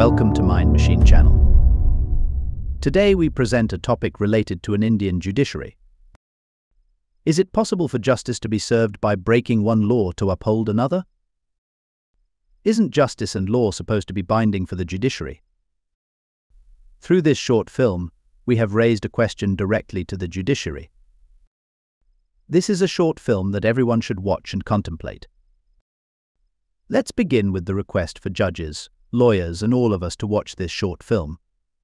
Welcome to Mind Machine Channel. Today we present a topic related to an Indian judiciary. Is it possible for justice to be served by breaking one law to uphold another? Isn't justice and law supposed to be binding for the judiciary? Through this short film, we have raised a question directly to the judiciary. This is a short film that everyone should watch and contemplate. Let's begin with the request for judges, lawyers, and all of us to watch this short film.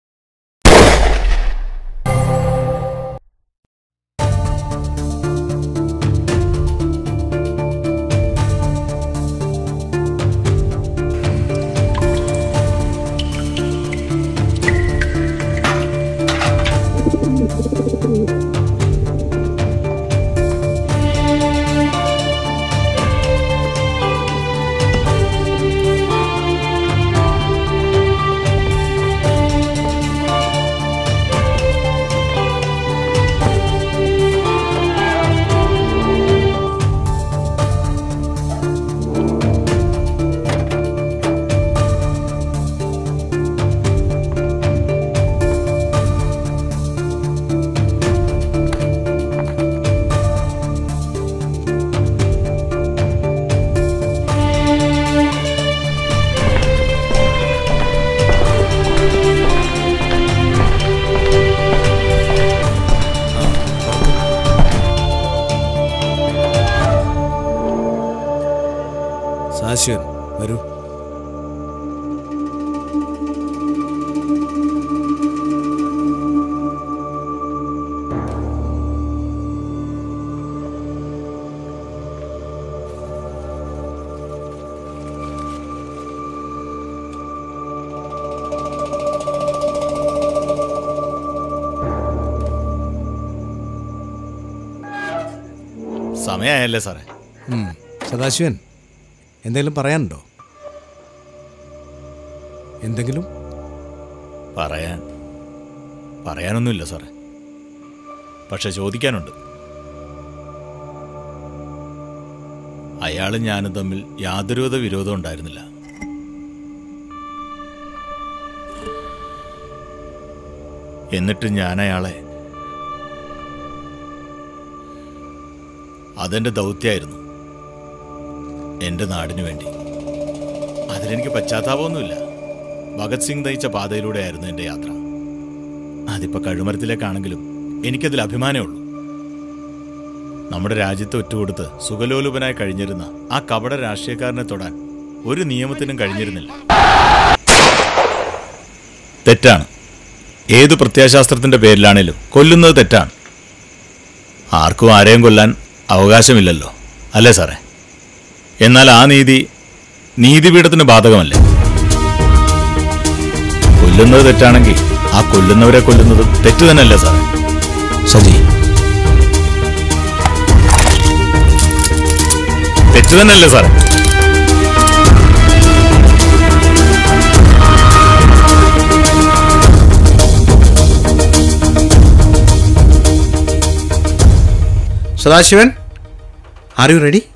സാശ്വൻ വരൂ സമയമായല്ലേ സാറേ ഉം. സദാശിവൻ എന്തെങ്കിലും പറയാനുണ്ടോ എന്തെങ്കിലും പറയാൻ പറയാനൊന്നുമില്ല സാറേ പക്ഷെ ചോദിക്കാനുണ്ട് അയാളും ഞാനും തമ്മിൽ യാതൊരുവിധ വിരോധം ഉണ്ടായിരുന്നില്ല എന്നിട്ട് ഞാൻ അയാളെ അതെന്റെ ദൗത്യമായിരുന്നു എൻ്റെ നാടിനു വേണ്ടി അതിലെനിക്ക് പശ്ചാത്താപമൊന്നുമില്ല ഭഗത് സിംഗ് നയിച്ച പാതയിലൂടെയായിരുന്നു എൻ്റെ യാത്ര അതിപ്പോൾ കഴുമരത്തിലേക്കാണെങ്കിലും എനിക്കതിൽ അഭിമാനമേ ഉള്ളൂ നമ്മുടെ രാജ്യത്തെ ഒറ്റുകൊടുത്ത് സുഖലോലുപനായി കഴിഞ്ഞിരുന്ന ആ കപട രാഷ്ട്രീയക്കാരനെ തൊടാൻ ഒരു നിയമത്തിനും കഴിഞ്ഞിരുന്നില്ല തെറ്റാണ് ഏതു പ്രത്യാശാസ്ത്രത്തിന്റെ പേരിലാണേലും കൊല്ലുന്നത് തെറ്റാണ് ആർക്കും ആരെയും കൊല്ലാൻ അവകാശമില്ലല്ലോ അല്ലേ സാറേ എന്നാൽ ആ നീതി നീതിപീഠത്തിന് ബാധകമല്ലേ കൊല്ലുന്നത് തെറ്റാണെങ്കിൽ ആ കൊല്ലുന്നവരെ കൊല്ലുന്നത് തെറ്റ് തന്നെയല്ലേ സാറേ സജി തെറ്റ് തന്നെയല്ലേ സാറേ സദാശിവൻ ആർ യു റെഡി